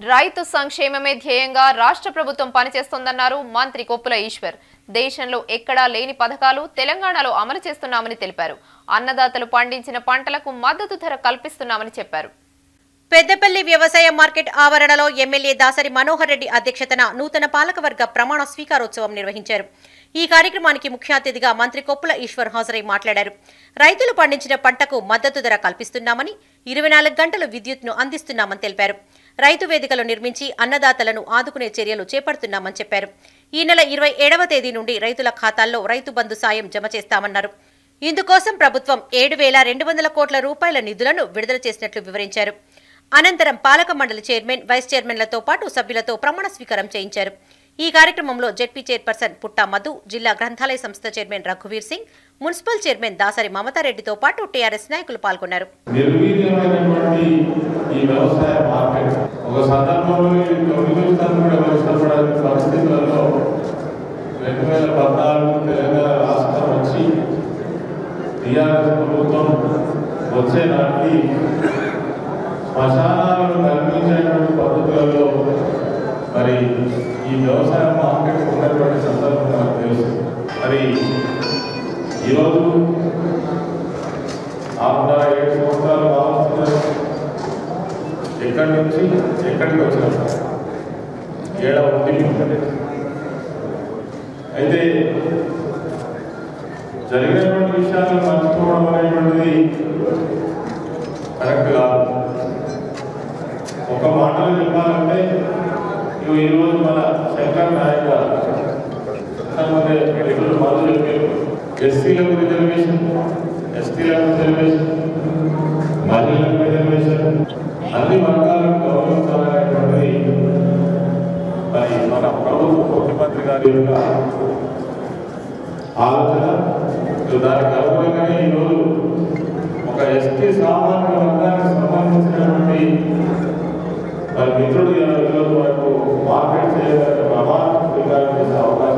రైతు సంక్షేమమే ధ్యేయంగా రాష్ట్ర ప్రభుత్వం పనిచేస్తోందన్నారు మంత్రి కొప్పుల ఈశ్వర్ దేశంలో ఎక్కడా లేని పథకాలు తెలంగాణలో అమలు చేస్తున్నామని తెలిపారు అన్నదాతలు పండించిన పంటలకు మద్దతు ధర కల్పిస్తున్నామని చెప్పారు పెద్దపల్లి వ్యవసాయ మార్కెట్ ఆవరణలో ఎమ్మెల్యే దాసరి మనోహర్ రెడ్డి అధ్యక్షతన నూతన పాలకవర్గ ప్రమాణ స్వీకారోత్సవం నిర్వహించారు ఈ కార్యక్రమానికి ముఖ్య అతిథిగా మంత్రి కొప్పుల ఈశ్వర్ హాజరై మాట్లాడారు రైతులు పండించిన పంటకు మద్దతు ధర కల్పిస్తున్నామని ఇరవై నాలుగు గంటలు విద్యుత్ను అందిస్తున్నామని తెలిపారు రైతు వేదికలు నిర్మించి అన్నదాతలను ఆదుకునే చర్యలు చేపడుతున్నామని చెప్పారు ఈ నెల ఇరవై ఏడవ తేదీ నుండి రైతుల ఖాతాల్లో రైతు బంధు సాయం జమ చేస్తామన్నారు ఇందుకోసం ప్రభుత్వం ఏడు వేల రెండు వందల కోట్ల రూపాయల నిధులను విడుదల చేసినట్లు వివరించారు అనంతరం పాలక మండలి చైర్మన్ వైస్ చైర్మన్లతో పాటు సభ్యులతో ప్రమాణ స్వీకారం చేయించారు ఈ కార్యక్రమంలో జెడ్పీ చైర్పర్సన్ పుట్టా మధు జిల్లా గ్రంథాలయ సంస్థ చైర్మన్ రఘువీర్ సింగ్ మున్సిపల్ చైర్మన్ దాసరి మమతారెడ్డితో పాటు టీఆర్ఎస్ నాయకులు పాల్గొన్నారు నిర్వీర్యమైనటువంటి ఈ వ్యవసాయ మార్కెట్ ఒక సందర్భంలో ఇది తొమ్మిది శాతం కూడా ఇష్టపడాల్సిన పరిస్థితులలో రెండు వేల పద్నాలుగు తెలంగాణ రాష్ట్రం వచ్చి టీఆర్ఎస్ ప్రభుత్వం వచ్చే నాటికి శ్మశానాలను కల్పించేటువంటి పద్ధతులలో మరి ఈ వ్యవసాయ మార్కెట్ ఉన్నటువంటి సందర్భం మనకు తెలుసు మరి ఈరోజు ఆరున్నర ఏడు సంవత్సరాలు కావాల్సిన ఎక్కడి నుంచి ఎక్కడికి వచ్చిన ఏడవ ఉంది అయితే జరిగినటువంటి విషయాలను మర్చిపోవడం అనేటువంటిది కరెక్ట్ కాదు ఒక మాటలో చెప్పాలంటే ఇవి ఈరోజు మన శంకర్ నాయక్ గారు ఇంతకుముందే రెగ్యులర్ మందులు చెప్పారు ఎస్సీలకు రిజర్వేషన్ ఎస్టీలకు రిజర్వేషన్ మహిళలకు రిజర్వేషన్ అన్ని వర్గాలను గౌరవించాలనేటువంటిది మరి మన ప్రభుత్వ ముఖ్యమంత్రి గారి యొక్క ఆలోచన సో దానికి అనుగుణంగానే ఈరోజు ఒక ఎస్టీ సామాన్య వర్గానికి సంబంధించినటువంటి మరి మిత్రుడు ఈరోజు మనకు మార్కెట్ చేయడానికి ప్రమాణ స్వీకారం చేసే అవకాశం